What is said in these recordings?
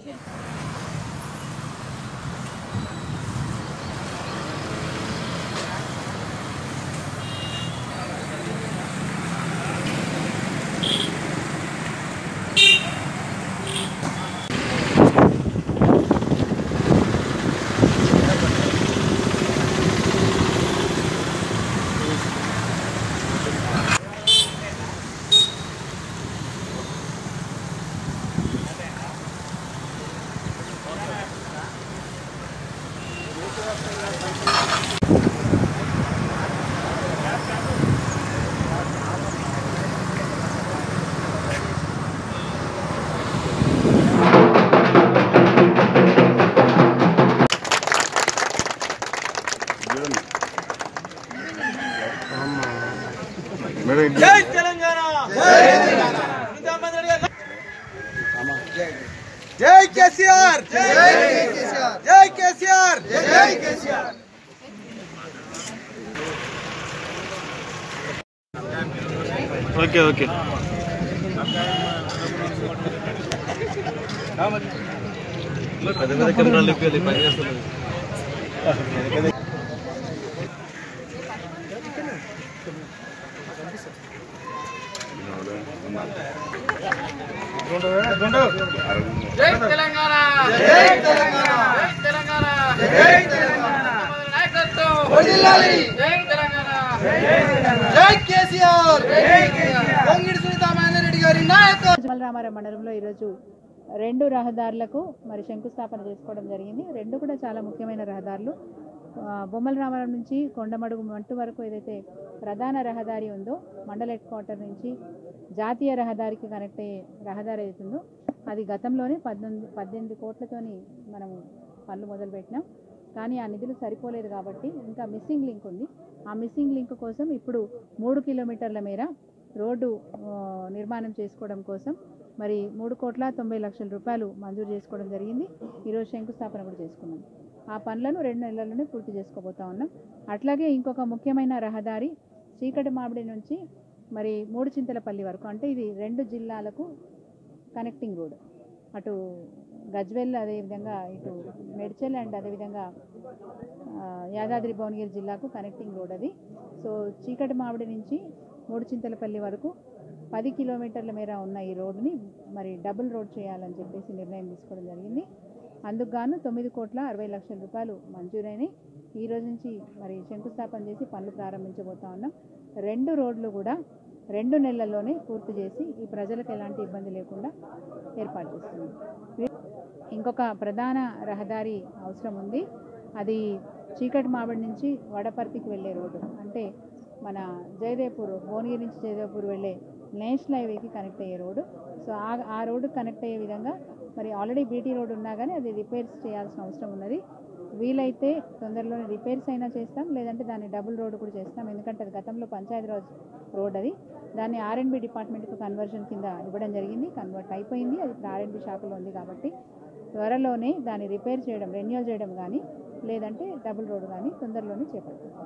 Madam జై తెలంగాణ ముఖ్యమంత్రి గారు జై కేసీఆర్ జై కేసీఆర్ జై కేసీఆర్ ఓకే ఓకే పెద్ద పెద్ద కెమెరాలు ఇప్పించాలి పని చేస్తున్నారు జై తెలంగాణ జై తెలంగాణ జై తెలంగాణ జై తెలంగాణ నాయకత్వం జై తెలంగాణ జై కేసీఆర్ పొంగిడి సునీత మహేందర్ రెడ్డి గారి నాయకత్వం రామారావు మండలంలో ఈరోజు రెండు రహదారులకు మరి శంకుస్థాపన చేసుకోవడం జరిగింది రెండు కూడా చాలా ముఖ్యమైన రహదారులు ఆ, బొమ్మల రామారావు నుంచి కొండమడుగు మంటు వరకు ఏదైతే ప్రధాన రహదారి ఉందో మండల హెడ్ క్వార్టర్ నుంచి జాతీయ రహదారికి కనెక్ట్ అయ్యే రహదారి అవుతుందో అది గతంలోనే పద్దెనిమిది పద్దెనిమిది కోట్లతోని మనము పనులు మొదలుపెట్టినాం కానీ ఆ నిధులు సరిపోలేదు కాబట్టి ఇంకా మిస్సింగ్ లింక్ ఉంది ఆ మిస్సింగ్ లింక్ కోసం ఇప్పుడు మూడు కిలోమీటర్ల మేర రోడ్డు ఆ, నిర్మాణం చేసుకోవడం కోసం మరి మూడు కోట్ల తొంభై లక్షల రూపాయలు మంజూరు చేసుకోవడం జరిగింది ఈరోజు శంకుస్థాపన కూడా చేసుకున్నాం ఆ పనులను రెండు నెలల్లోనే పూర్తి చేసుకోబోతా ఉన్నాం అట్లాగే ఇంకొక ముఖ్యమైన రహదారి చీకటి మామిడి నుంచి మరి మూడు చింతలపల్లి వరకు అంటే ఇది రెండు జిల్లాలకు కనెక్టింగ్ రోడ్ అటు గజ్వెల్ అదేవిధంగా ఇటు మెడ్చల్ అండ్ అదేవిధంగా ఆ, యాదాద్రి భువనగిరి జిల్లాకు కనెక్టింగ్ రోడ్ అది సో చీకటి మామిడి నుంచి మూడు చింతలపల్లి వరకు పది కిలోమీటర్ల మేర ఉన్న ఈ రోడ్డుని మరి డబుల్ రోడ్ చేయాలని చెప్పేసి నిర్ణయం తీసుకోవడం జరిగింది అందుకు గాను తొమ్మిది కోట్ల అరవై లక్షల రూపాయలు మంజూరైనాయి ఈ రోజు నుంచి మరి శంకుస్థాపన చేసి పనులు ప్రారంభించబోతా ఉన్నాం రెండు రోడ్లు కూడా రెండు నెలల్లోనే పూర్తి చేసి ఈ ప్రజలకు ఎలాంటి ఇబ్బంది లేకుండా ఏర్పాటు చేస్తున్నాం ఇంకొక ప్రధాన రహదారి అవసరం ఉంది అది చీకటి మామిడి నుంచి వడపర్తికి వెళ్ళే రోడ్డు అంటే మన జయదేపూర్ భువనగిరి నుంచి జయదేపూర్ వెళ్ళే నేషనల్ హైవేకి కనెక్ట్ అయ్యే రోడ్డు సో ఆ ఆ రోడ్డు కనెక్ట్ అయ్యే విధంగా మరి ఆల్రెడీ బీటీ రోడ్ ఉన్నా కానీ అది రిపేర్స్ చేయాల్సిన అవసరం ఉన్నది వీలైతే తొందరలోనే రిపేర్స్ అయినా చేస్తాం లేదంటే దాన్ని డబుల్ రోడ్ కూడా చేస్తాం ఎందుకంటే అది గతంలో పంచాయతీరాజ్ రోడ్ అది దాన్ని ఆర్ఎండ్బి డిపార్ట్మెంట్కి కన్వర్షన్ కింద ఇవ్వడం జరిగింది కన్వర్ట్ అయిపోయింది అది ఇప్పుడు ఆర్ఎండ్బి శాఖలో ఉంది కాబట్టి త్వరలోనే దాన్ని రిపేర్ చేయడం రెన్యూల్ చేయడం కానీ లేదంటే డబుల్ రోడ్ కానీ తొందరలోనే చేపడతాం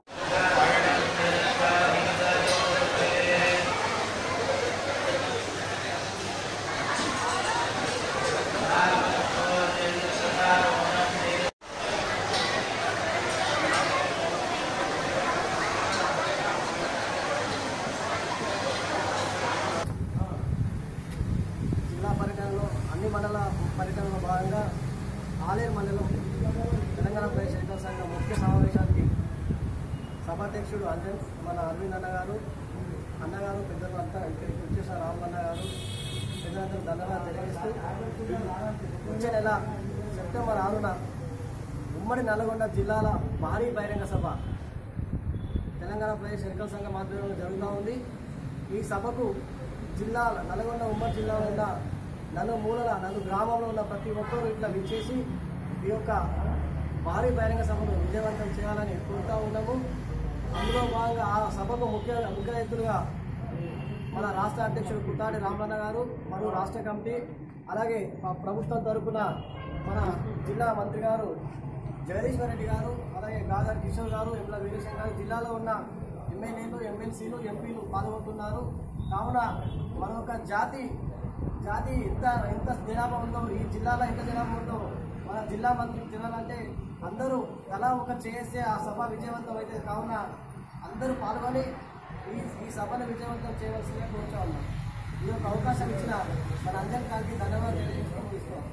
జిల్లా పర్యటనలో అన్ని మండల పర్యటనలో భాగంగా ఆలేరు మండలం తెలంగాణ ప్రదేశ్ ఎన్నికల సంఘం ముఖ్య సమావేశానికి సభాధ్యక్షుడు అంజన్ మన అరవింద్ అన్న గారు అన్నగారు పెద్దలు అంతా ఇక్కడికి వచ్చేసారు రామన్న గారు పెద్దలందరూ ధన్యవాదాలు తెలియజేస్తూ వచ్చే నెల సెప్టెంబర్ ఆరున ఉమ్మడి నల్గొండ జిల్లాల భారీ బహిరంగ సభ తెలంగాణ ప్రదేశ్ ఎన్నికల సంఘం ఆధ్వర్యంలో జరుగుతూ ఉంది ఈ సభకు జిల్లా నల్గొండ ఉమ్మడి జిల్లాలో ఉన్న నలు మూలల నలు గ్రామంలో ఉన్న ప్రతి ఒక్కరూ ఇట్లా విచ్చేసి ఈ యొక్క భారీ బహిరంగ సభను విజయవంతం చేయాలని కోరుతూ ఉన్నాము అందులో భాగంగా ఆ సభకు ముఖ్య ముఖ్య రైతులుగా మన రాష్ట్ర అధ్యక్షుడు కుట్టాడి రామన్న గారు మరియు రాష్ట్ర కమిటీ అలాగే మా ప్రభుత్వం తరపున మన జిల్లా మంత్రి గారు జగదీశ్వర్ రెడ్డి గారు అలాగే గాదర్ కిషోర్ గారు ఎమ్ల వీరేశం గారు జిల్లాలో ఉన్న ఎమ్మెల్యేలు ఎమ్మెల్సీలు ఎంపీలు పాల్గొంటున్నారు కావున మరొక జాతి జాతి ఎంత ఎంత జనాభా ఉందో ఈ జిల్లాలో ఎంత జనాభా ఉందో మన జిల్లా మంత్రి తినాలంటే అందరూ తలా ఒక చేసే ఆ సభ విజయవంతం అయితే కావున అందరూ పాల్గొని ఈ ఈ సభను విజయవంతం చేయవలసిందిగా కోరుతా ఉన్నాం ఈ యొక్క అవకాశం ఇచ్చిన మన అందరి కారికి ధన్యవాదాలు తెలియజేసుకొని తీసుకోవాలి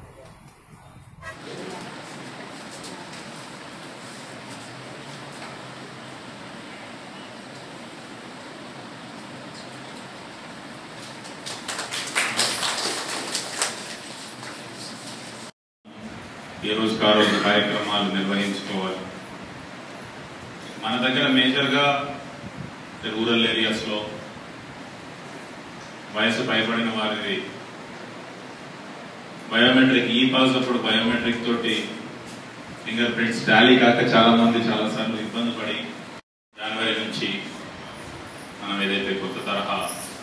ఏ రోజు ఆ రోజు కార్యక్రమాలు నిర్వహించుకోవాలి మన దగ్గర మేజర్గా రూరల్ ఏరియాస్లో వయసు భయపడిన వారిది బయోమెట్రిక్ ఈ పాస్ అప్పుడు బయోమెట్రిక్ తోటి ఫింగర్ ప్రింట్స్ టాలీ కాక చాలా మంది చాలా సార్లు ఇబ్బంది పడి జనవరి నుంచి మనం ఏదైతే కొత్త తరహా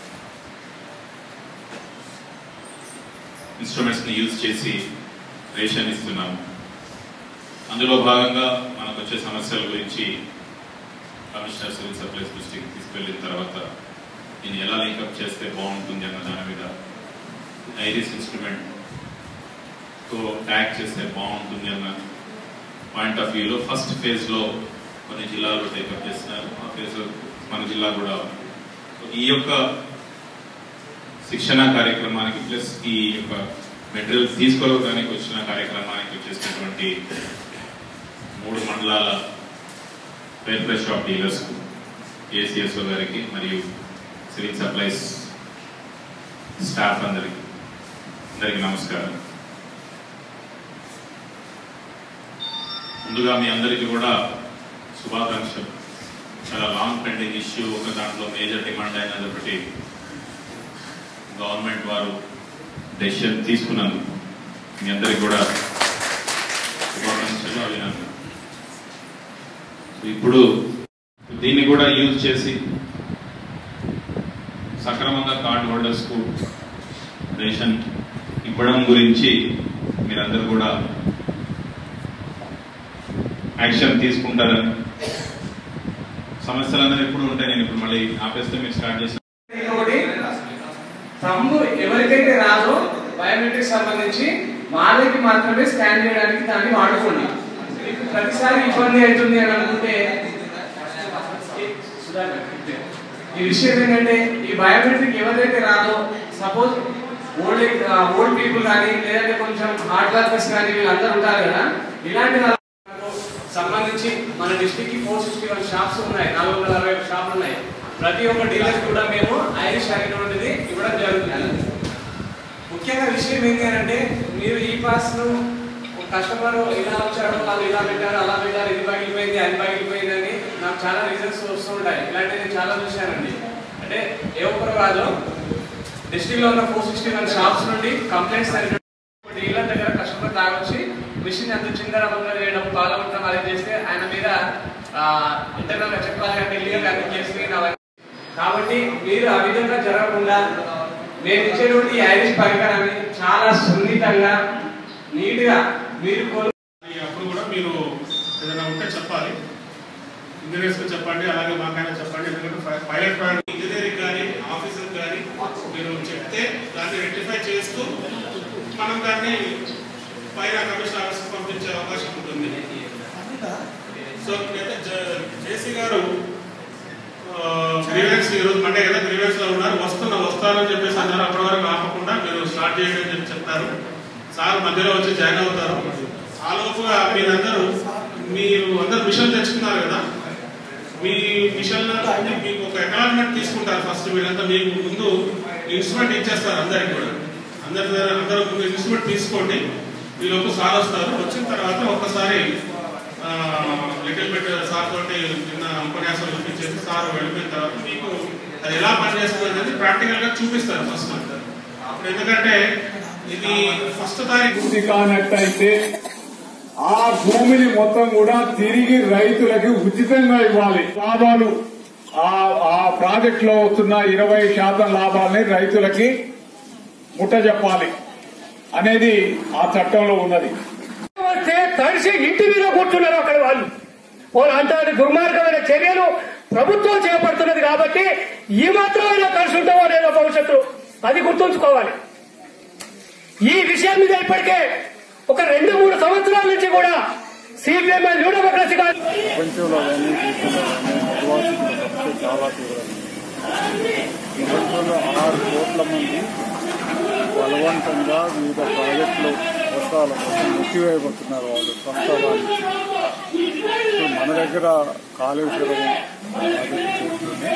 ఇన్స్ట్రుమెంట్స్ ని యూజ్ చేసి రేషన్ ఇస్తున్నాము అందులో భాగంగా మనకు వచ్చే సమస్యల గురించి కమిషనర్ సివిల్ సప్లైస్ దృష్టికి తీసుకెళ్లిన తర్వాత దీన్ని ఎలా లింకప్ చేస్తే బాగుంటుంది అన్న దాని మీద ఐరిస్ ఇన్స్ట్రుమెంట్ తో ట్యాగ్ చేస్తే బాగుంటుంది అన్న పాయింట్ ఆఫ్ వ్యూలో ఫస్ట్ ఫేజ్ లో కొన్ని జిల్లాలు టేకప్ చేస్తున్నారు ఆ ఫేజ్ మన జిల్లా కూడా ఈ యొక్క శిక్షణ కార్యక్రమానికి ప్లస్ ఈ యొక్క మెటీరియల్ తీసుకోవడానికి వచ్చిన కార్యక్రమానికి వచ్చేసినటువంటి మూడు మండలాల పేపర్ షాప్ డీలర్స్ ఏసీఎస్ఓ గారికి మరియు సివిల్ సప్లైస్ స్టాఫ్ అందరికి అందరికీ నమస్కారం ముందుగా మీ అందరికీ కూడా శుభాకాంక్షలు చాలా లాంగ్ పెండింగ్ ఇష్యూ ఒక దాంట్లో మేజర్ డిమాండ్ అయినది ఒకటి గవర్నమెంట్ వారు డెసిషన్ తీసుకున్నందుకు మీ అందరికి కూడా శుభాకాంక్షలు అభినందనలు సో ఇప్పుడు దీన్ని కూడా యూజ్ చేసి సక్రమంగా కార్డ్ హోల్డర్స్ కు రేషన్ ఇవ్వడం గురించి మీరందరూ కూడా యాక్షన్ తీసుకుంటారని సమస్యలు అనేది ఎప్పుడు ఉంటాయి నేను ఇప్పుడు మళ్ళీ ఆపేస్తే మీరు స్టార్ట్ చేసిన ఇంకొకటి తమ్ము ఎవరికైతే రాదో బయోమెట్రిక్ సంబంధించి వాళ్ళకి మాత్రమే స్కాన్ చేయడానికి దాన్ని వాడుకోండి మీకు ప్రతిసారి ఇబ్బంది అవుతుంది అని అనుకుంటే సుధాకర్, ఈ విషయం ఏంటంటే ఈ బయోమెట్రిక్ ఎవరైతే రాదో సపోజ్ ఓల్డ్ ఓల్డ్ పీపుల్ కానీ లేదంటే కొంచెం హార్డ్ వర్కర్స్ కానీ వీళ్ళందరూ ఉంటారు కదా ఇలాంటి వాళ్ళకు సంబంధించి మన డిస్టిక్ కి ఫోర్ సిక్స్టీ వన్ షాప్స్ ఉన్నాయి నాలుగు వందల అరవై షాపులు ఉన్నాయి ప్రతి ఒక్క డీలర్ కూడా మేము ఐరిష్ అనేటువంటిది ఇవ్వడం జరుగుతుంది ముఖ్యంగా విషయం ఏంటి అని అంటే మీరు ఈ పాస్ ను కస్టమర్ ఇలా వచ్చాడు వాళ్ళు ఇలా పెట్టారు అలా పెట్టారు ఇది పగిలిపోయింది అది పగిలిపోయింది అని నాకు చాలా రీజన్స్ వస్తూ ఉంటాయి ఇలాంటివి నేను చాలా చూశానండి అంటే ఏ ఒక్కరు కాదు డిస్ట్రిక్ట్ లో ఉన్న ఫోర్ సిక్స్టీ వన్ షాప్స్ నుండి కంప్లైంట్స్ డీలర్ దగ్గర కస్టమర్ తాగొచ్చి మిషన్ అంత చిందరవంగా చేయడం పాల్గొనడం అది చేస్తే ఆయన మీద ఇంటర్నల్ గా చెప్పాలి అంటే ఇల్లీగల్ అన్ని చేసి కాబట్టి మీరు ఆ విధంగా జరగకుండా మేము ఇచ్చేటువంటి ఈ ఐరిష్ పరికరాన్ని చాలా సున్నితంగా నీట్ గా మీరు కొను- అప్పుడు కూడా మీరు ఏదైనా ఉంటే చెప్పాలి ఇంజనీర్స్ చెప్పండి అలాగే మాకైనా చెప్పండి ఎందుకంటే పై- పైలట్ ప్రాజెక్ట్ ఇంజనీరింగ్ కానీ ఆఫీసర్ కానీ మీరు చెప్తే దాన్ని రెక్టిఫై చేస్తూ మనం దాన్ని పైన కమిషన్ ఆఫీస్కి పంపించే అవకాశం ఉంటుంది సో అయితే జ- జేసీ గారు గ్రీవెన్స్ ఈ రోజు మండే కదా గ్రీవెన్స్ లో ఉన్నారు వస్తున్నా వస్తారని చెప్పేసి అన్నారు అప్పటి వరకు ఆపకుండా మీరు స్టార్ట్ చేయండి అని చెప్పి చెప్తారు సార్ మధ్యలో వచ్చి జాయిన్ అవుతారు ఆ లోపుగా మీరందరూ మీరు అందరు మిషన్ తెచ్చుకున్నారు కదా మీ మిషన్ మీకు ఒక అకాలమెంట్ తీసుకుంటారు ఫస్ట్ వీళ్ళంతా మీకు ముందు ఇన్స్ట్రుమెంట్ ఇచ్చేస్తారు అందరికి కూడా అందరి దగ్గర అందరూ ముందు ఇన్స్ట్రుమెంట్ తీసుకోండి వీళ్ళొక సార్ వస్తారు వచ్చిన తర్వాత ఒక్కసారి లిటిల్ బిట్ సార్ తోటి నిన్న ఉపన్యాసం చూపించేసి సార్ వెళ్ళిపోయిన తర్వాత మీకు అది ఎలా పనిచేస్తుంది అనేది ప్రాక్టికల్ గా చూపిస్తారు ఫస్ట్ అప్పుడు ఎందుకంటే ఇది ఫస్ట్ తారీఖు పూర్తి కానట్టయితే ఆ భూమిని మొత్తం కూడా తిరిగి రైతులకి ఉచితంగా ఇవ్వాలి లాభాలు ఆ ఆ ప్రాజెక్ట్ లో వస్తున్న ఇరవై శాతం లాభాలని రైతులకి ముట్ట చెప్పాలి అనేది ఆ చట్టంలో ఉన్నది వస్తే తడిసి ఇంటి మీద కూర్చున్నారు అక్కడ వాళ్ళు వాళ్ళు అంతటి దుర్మార్గమైన చర్యలు ప్రభుత్వం చేపడుతున్నది కాబట్టి ఈ మాత్రమైనా కలిసి ఉంటామో లేదో భవిష్యత్తు అది గుర్తుంచుకోవాలి ఈ విషయం మీద ఇప్పటికే ఒక రెండు మూడు సంవత్సరాల నుంచి కూడా సిపిఎం న్యూ డెమోక్రసీ కాదు ప్రపంచంలో కానీ దేశంలో కానీ నిర్వాసితుల సమస్య చాలా తీవ్రమైంది ప్రపంచంలో ఆరు కోట్ల మంది బలవంతంగా వివిధ ప్రాజెక్టులు అవసరాల కోసం ముట్టివేయబడుతున్నారు వాళ్ళు ప్రస్తావాలు ఇప్పుడు మన దగ్గర కాళేశ్వరం ప్రాజెక్టు చేస్తుంది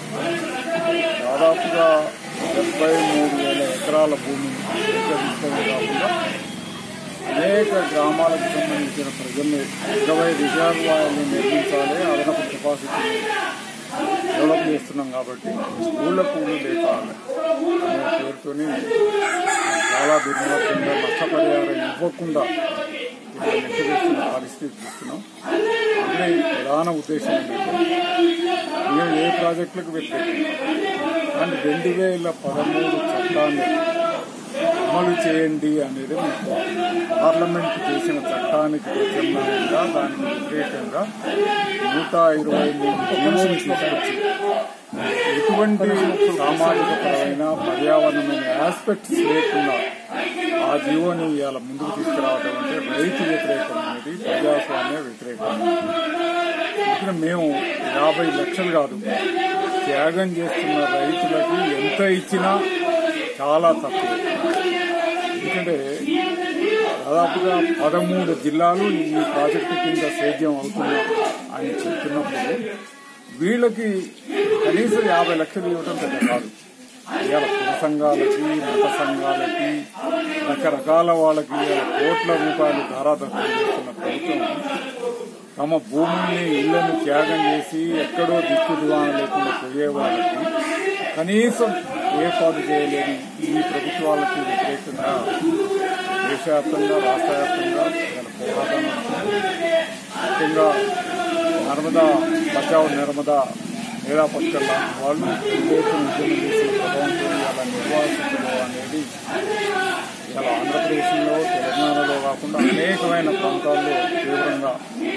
దాదాపుగా డెబ్బై మూడు వేల ఎకరాల భూమిని సేకరించడమే కాకుండా అనేక గ్రామాలకు సంబంధించిన ప్రజల్ని ఇరవై రిజర్వాయర్లు నిర్మించాలి అదనపు కెపాసిటీని డెవలప్ చేస్తున్నాం కాబట్టి ఊళ్ళ పూలు లేపాలి అనే పేరుతోని చాలా దుర్మార్గంగా నష్టపరిహారం ఇవ్వకుండా ఇలా నెట్టివేస్తున్న పరిస్థితి చూస్తున్నాం అందుకే ప్రధాన ఉద్దేశం ఏంటంటే మేము ఏ ప్రాజెక్టులకు వ్యతిరేకం కానీ రెండు వేల పదమూడు చట్టాన్ని అమలు చేయండి అనేది మీకు పార్లమెంట్ చేసిన చట్టానికి ప్రత్యామ్నాయంగా దానికి వ్యతిరేకంగా నూట ఇరవై మూడు జీవోలు తీసుకొచ్చి ఎటువంటి సామాజిక పరమైన పర్యావరణమైన ఆస్పెక్ట్స్ లేకుండా ఆ జీవోని ఇవాళ ముందుకు తీసుకురావడం అంటే రైతు వ్యతిరేకం అనేది ప్రజాస్వామ్య వ్యతిరేకం ఇక్కడ మేము యాభై లక్షలు కాదు త్యాగం చేస్తున్న రైతులకి ఎంత ఇచ్చినా చాలా తక్కువ ఎందుకంటే దాదాపుగా పదమూడు జిల్లాలు ఈ ప్రాజెక్టు కింద సేద్యం అవుతున్నాయి అని చెప్తున్నప్పుడు వీళ్ళకి కనీసం యాభై లక్షలు ఇవ్వడం పెద్ద కాదు ఇవాళ కుల సంఘాలకి మత సంఘాలకి రకరకాల వాళ్ళకి ఇవాళ కోట్ల రూపాయలు ధారాదత్తం చేస్తున్న ప్రభుత్వం తమ భూముల్ని ఇళ్లను త్యాగం చేసి ఎక్కడో దిక్కు దివాన లేకుండా పోయే వాళ్ళకి కనీసం ఏర్పాటు చేయలేని ఈ ప్రభుత్వాలకు వ్యతిరేకంగా దేశవ్యాప్తంగా రాష్ట్ర వ్యాప్తంగా ఇవాళ పోరాటం నడుస్తుంది. ముఖ్యంగా నర్మదా బచావ్ నర్మదా మేరా పక్కల లాంటి వాళ్ళు పెద్ద ఉద్యమం చేసిన ప్రభావంతో ఇవాళ నిర్వాసితులు అనేది ఇవాళ ఆంధ్రప్రదేశ్లో తెలంగాణలో కాకుండా అనేకమైన ప్రాంతాల్లో తీవ్రంగా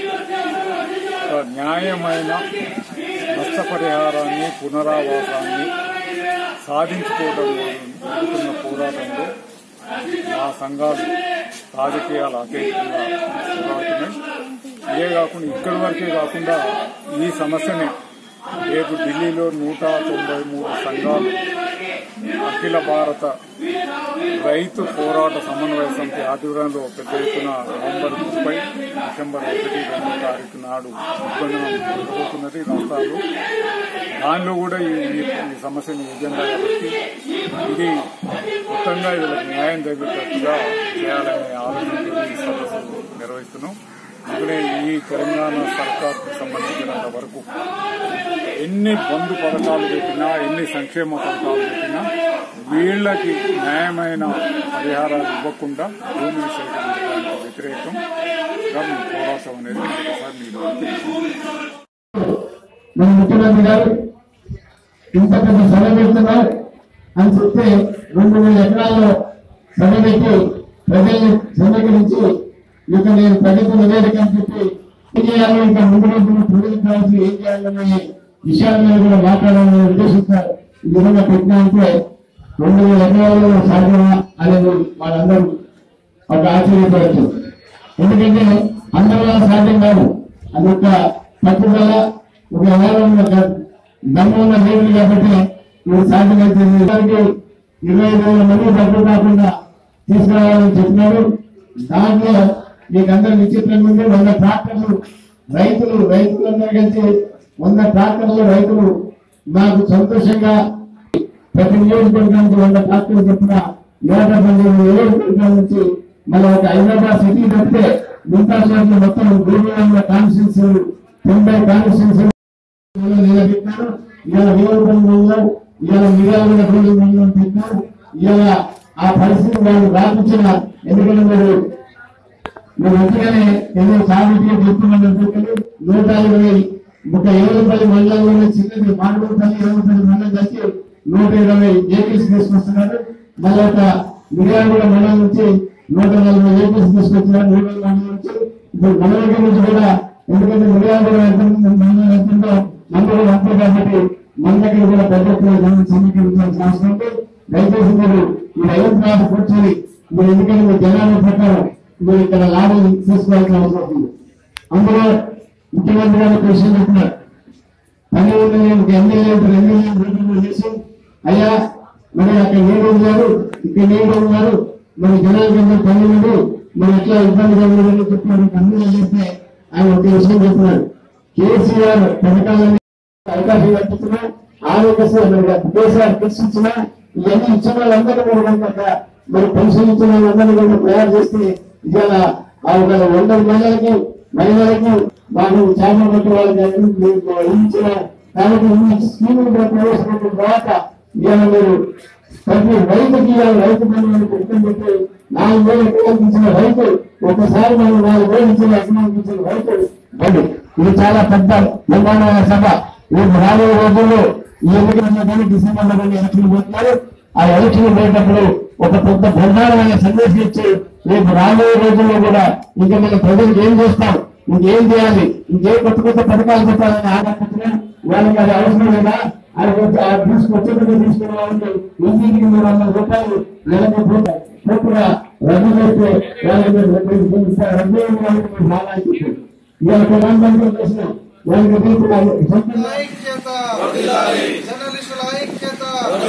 ఒక న్యాయమైన నష్టపరిహారాన్ని పునరావాసాన్ని సాధించుకోవడం జరుగుతున్న పోరాటంలో మా సంఘాలు రాజకీయాలు అతీతంగా పోరాడుతున్నాయి ఇదే కాకుండా ఇక్కడి వరకే కాకుండా ఈ సమస్యని రేపు ఢిల్లీలో నూట తొంభై మూడు సంఘాలు అఖిల భారత రైతు పోరాట సమన్వయ సమితి ఆధ్వర్యంలో పెద్ద ఎత్తున నవంబర్ ముప్పై డిసెంబర్ ఒకటి రెండు తారీఖు నాడు ఉద్బంధనం జరగబోతున్నది రాష్ట్రాలు దానిలో కూడా ఈ ఈ- ఈ సమస్యను ఎజెండా కాబట్టి ఇది మొత్తంగా వీళ్ళకి న్యాయం జరిగేటట్టుగా చేయాలనే ఆలోచనతో ఈ సదస్సు నిర్వహిస్తున్నాం అందుకనే ఈ తెలంగాణ సర్కార్కు సంబంధించినంత వరకు ఎన్ని బంధు పథకాలు పెట్టినా ఎన్ని సంక్షేమ పథకాలు పెట్టినా వీళ్ళకి న్యాయమైన పరిహారాలు ఇవ్వకుండా భూమిని సేకరించడానికి వ్యతిరేకం మేము పోరాటం అనేది మరొకసారి మీరు మన ముఖ్యమంత్రి గారు ఇంత పెద్ద సభ పెడుతున్నారు అని చెప్తే రెండు వేల ఎకరాల్లో సభ పెట్టి ప్రజల్ని సమీకరించి ఇక నేను ప్రగతి నివేదిక అని చెప్పి ఏం చేయాలో ఇంకా ముందు రోజులు ప్రజలకు కావాల్సి ఏం చేయాలనే విషయాల మీద కూడా మాట్లాడాలని ఉద్దేశిస్తారు ఈ విధంగా పెట్టినా అంటే రెండు వేల ఎకరాల్లో సాధ్యమా అనేది వాళ్ళందరూ ఒక ఆశ్చర్యపడచ్చు ఎందుకంటే అందరిలో సాధ్యం కాదు అది ఒక పట్టుదల ఒక వ్యవహారంలో దమ్ము ఉన్న దేవుడు కాబట్టి ఇది సాధ్యమవుతుంది దానికి ఇరవై ఐదు వేల మంది డబ్బులు కాకుండా తీసుకురావాలని చెప్పినారు దాంట్లో మీకు అందరు విచిత్రంగా ఉంది వంద ట్రాక్టర్లు రైతులు రైతులందరూ కలిసి వంద ట్రాక్టర్లు రైతులు మాకు సంతోషంగా ప్రతి నియోజకవర్గానికి వంద ట్రాక్టర్లు చెప్పిన నూట పన్నెండు నియోజకవర్గాల నుంచి మళ్ళీ ఒక హైదరాబాద్ సిటీ తప్పితే మిగతా చోట్ల మొత్తం భూమి కాన్స్టిట్యూన్సీ తొంభై కాన్స్టిట్యూన్సీ నిలబెట్టారు ఇవాళ వీరవరం మండలం ఇవాళ మిర్యాల రోజు మండలం పెట్టారు ఇవాళ ఆ పరిస్థితి వాళ్ళు రాపించిన ఎందుకంటే మీరు మీరు మంచిగానే ఏదో సాగుతీ చెప్తున్నాను అనుకుంటారు నూట ఇరవై ఒక ఏడుపల్లి మండలంలోనే చిన్నది మాడుపల్లి ఏడుపల్లి మండలం కలిసి నూట ఇరవై ఏపీస్ తీసుకొస్తున్నారు మళ్ళీ ఒక మిర్యాలగూడ మండలం నుంచి నూట నలభై ఏపీస్ తీసుకొచ్చినారు నూట మండలం నుంచి ఇప్పుడు మన దగ్గర నుంచి కూడా ఎందుకంటే మిర్యాలగూడ ఎంత మండలం ఎంతుందో మండలం అంతే కాబట్టి మన దగ్గర కూడా పెద్ద ఎత్తున జనం సమీకరించాల్సిన అవసరం ఉంది దయచేసి మీరు ఈ రైతు క్లాస్ కూర్చొని మీరు ఎందుకంటే మీ జనాభా ప్రకారం మీరు ఇక్కడ లాభం తీసుకోవాల్సిన అవసరం ఉంది అందులో ముఖ్యమంత్రి గారు ఒక విషయం చెప్తున్నారు పని ఉన్నది ఒక ఎమ్మెల్యే ఒక ఎమ్మెల్యే మీటింగ్ చేసి అయ్యా మరి అక్కడ ఏడు ఉన్నారు ఇక్కడ ఏడు ఉన్నారు మరి జనాలకు అందరూ పని ఉంది మరి ఎట్లా ఇబ్బందిగా ఉందని చెప్పినారు అందరూ చెప్తే ఆయన ఒక విషయం చెప్తున్నారు కేసీఆర్ పథకాలన్నీ అవకాశం కల్పిస్తున్నా ఆరోగ్యశ్రీ మరి కేసీఆర్ కిట్స్ ఇచ్చినా ఇవన్నీ ఇచ్చిన వాళ్ళందరూ కూడా కనుక మరి పెన్షన్ ఇచ్చిన వాళ్ళందరూ కూడా తయారు చేస్తే ఇవాళ ఆ ఒక వంద మహిళలకి మహిళలకి వాళ్ళు చేపల పట్టు వాళ్ళకి అన్ని మీకు ఇచ్చిన కాబట్టి ఈ స్కీములు కూడా ప్రవేశపెట్టిన తర్వాత ఇవాళ మీరు ప్రతి రైతుకి ఇవాళ రైతు పనులను పెట్టుకుని పెట్టి నాలుగు వేల ఎకరాలకు ఇచ్చిన రైతు ఒకసారి మనం నాలుగు వేలు ఇచ్చిన ఎకరాలకు ఇచ్చిన రైతు బండి ఇది చాలా పెద్ద నిర్మాణమైన సభ రేపు రాబోయే రోజుల్లో ఈ ఎన్నికలు డిసెంబర్ లో ఎలక్షన్ పోతున్నారు ఆ ఎలక్షన్ పోయేటప్పుడు ఒక పెద్ద ప్రధానమైన సందేశం ఇచ్చి రేపు రాబోయే రోజుల్లో కూడా ఇంకా మన ప్రజలకు ఏం చేస్తాం ఇంకేం చేయాలి ఇంకేం కొత్త కొత్త పథకాలు పెట్టాలని ఆలోచించినా వాళ్ళకి అది అవసరం లేదా అది కొంచెం ఆ తీసుకొచ్చేటప్పుడు తీసుకునే వాళ్ళకి ఇంటికి మూడు వందల రూపాయలు నెలకు పూర్తి పూర్తిగా రద్దు చేస్తే వాళ్ళకి మీరు రద్దు చేస్తే రద్దు అయిన వాళ్ళకి మీరు బాగా ఇచ్చారు ఇవాళ ప్రధానమంత్రి చేసిన వాళ్ళకి తీసుకున్న సొంతంగా ఐక్యత జర్నలిస్టుల ఐక్యత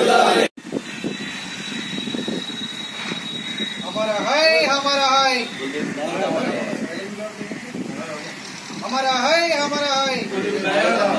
हमारा है हमारा है हमारा है हमारा है